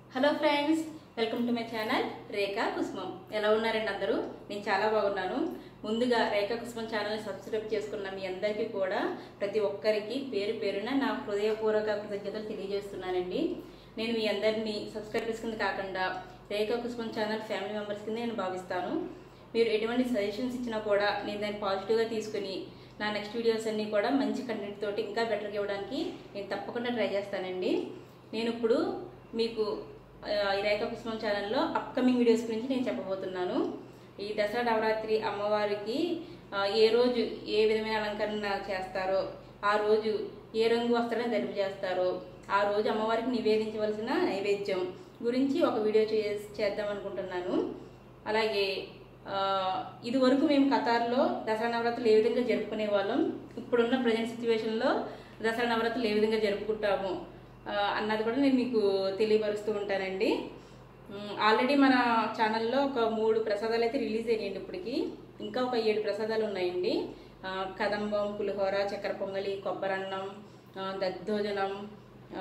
hello friends welcome to my channel Rekha Kusumam ఎలా ఉన్నారండి అందరూ నేను చాలా బాగున్నాను ముందుగా రేఖా కుసుమం ఛానల్ని సబ్స్క్రైబ్ చేసుకున్న మీ అందరికీ కూడా ప్రతి ఒక్కరికి పేరు పేరున నా హృదయపూర్వక కృతజ్ఞతలు తెలియజేస్తున్నానండి నేను మీ అందరినీ సబ్స్క్రైబర్స్ కింద కాకుండా Rekha Kusumam channel family members కింద నేను భావిస్తాను మీరు ఎటువంటి సజెషన్స్ ఇచ్చినా కూడా నేను దాన్ని పాజిటివ్గా తీసుకుని నా నెక్స్ట్ వీడియోస్ అన్నీ కూడా మంచి కంటెంట్ తోటి ఇంకా బెటర్గా ఇవ్వడానికి నేను తప్పకుండా ట్రై చేస్తానండి నేను ఇప్పుడు మీకు ఆ, ఈ రేఖా పుష్పం ఛానల్లో అప్కమింగ్ వీడియోస్ గురించి నేను చెప్పబోతున్నాను ఈ దసరా నవరాత్రి అమ్మవారికి ఆ, ఏ రోజు ఏ విధమైన అలంకరణ చేస్తారో ఆ రోజు ఏ రంగు వస్త్రాన్ని ధరిపి చేస్తారో ఆ రోజు అమ్మవారికి నివేదించవలసిన నైవేద్యం గురించి ఒక వీడియో చే చేద్దాం అనుకుంటున్నాను అలాగే ఆ, ఇది వరకు మేము ఖతార్లో దసరా నవరాత్రులు ఏ విధంగా జరుపుకునే వాళ్ళం ఇప్పుడున్న ప్రజెంట్ సిచ్యువేషన్లో దసరా నవరాత్రులు ఏ విధంగా జరుపుకుంటాము ఆ, అన్నది కూడా నేను మీకు తెలియపరుస్తూ ఉంటానండి మ్, ఆల్రెడీ మన ఛానల్లో ఒక మూడు ప్రసాదాలు అయితే రిలీజ్ అయ్యాయండి ఇప్పటికి ఇంకా ఒక ఏడు ప్రసాదాలు ఉన్నాయండి ఆ, కదంబం పులిహోర చక్కెర పొంగలి కొబ్బరన్నం ఆ, దద్దోజనం ఆ,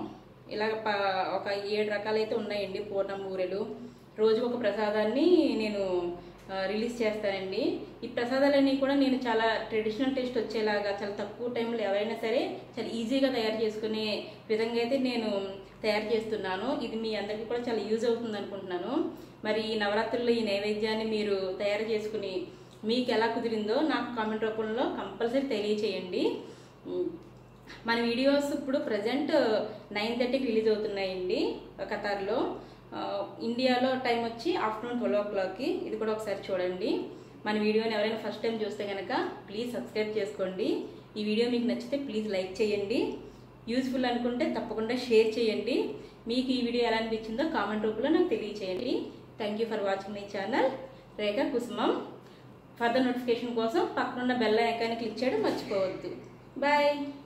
ఇలా ప ఒక ఏడు రకాలైతే ఉన్నాయండి పూర్ణం బూరెలు రోజు ఒక ప్రసాదాన్ని నేను ఆ, రిలీజ్ చేస్తానండి ఈ ప్రసాదాలన్నీ కూడా నేను చాలా ట్రెడిషనల్ టేస్ట్ వచ్చేలాగా చాలా తక్కువ టైంలో ఎవరైనా సరే చాలా ఈజీగా తయారు చేసుకునే విధంగా అయితే నేను తయారు చేస్తున్నాను ఇది మీ అందరికీ కూడా చాలా యూజ్ అవుతుంది అనుకుంటున్నాను మరి ఈ నవరాత్రుల్లో ఈ నైవేద్యాన్ని మీరు తయారు చేసుకుని మీకు ఎలా కుదిరిందో నాకు కామెంట్ రూపంలో కంపల్సరీ తెలియచేయండి ఉమ్, మన వీడియోస్ ఇప్పుడు ప్రజెంట్ నైన్ థర్టీకి రిలీజ్ అవుతున్నాయండి ఖతార్లో ఆ, ఇండియాలో టైం వచ్చి ఆఫ్టర్నూన్ ట్వెల్వ్ ఓ క్లాక్కి ఇది కూడా ఒకసారి చూడండి మన వీడియోని ఎవరైనా ఫస్ట్ టైం చూస్తే కనుక ప్లీజ్ సబ్స్క్రైబ్ చేసుకోండి ఈ వీడియో మీకు నచ్చితే ప్లీజ్ లైక్ చేయండి యూస్ఫుల్ అనుకుంటే తప్పకుండా షేర్ చేయండి మీకు ఈ వీడియో ఎలా అనిపించిందో కామెంట్ రూపంలో నాకు తెలియచేయండి thank you for watching my channel Rekha Kusumam further notification కోసం పక్కనున్న బెల్ ఐకాన్ని క్లిక్ చేయడం మర్చిపోవద్దు బాయ్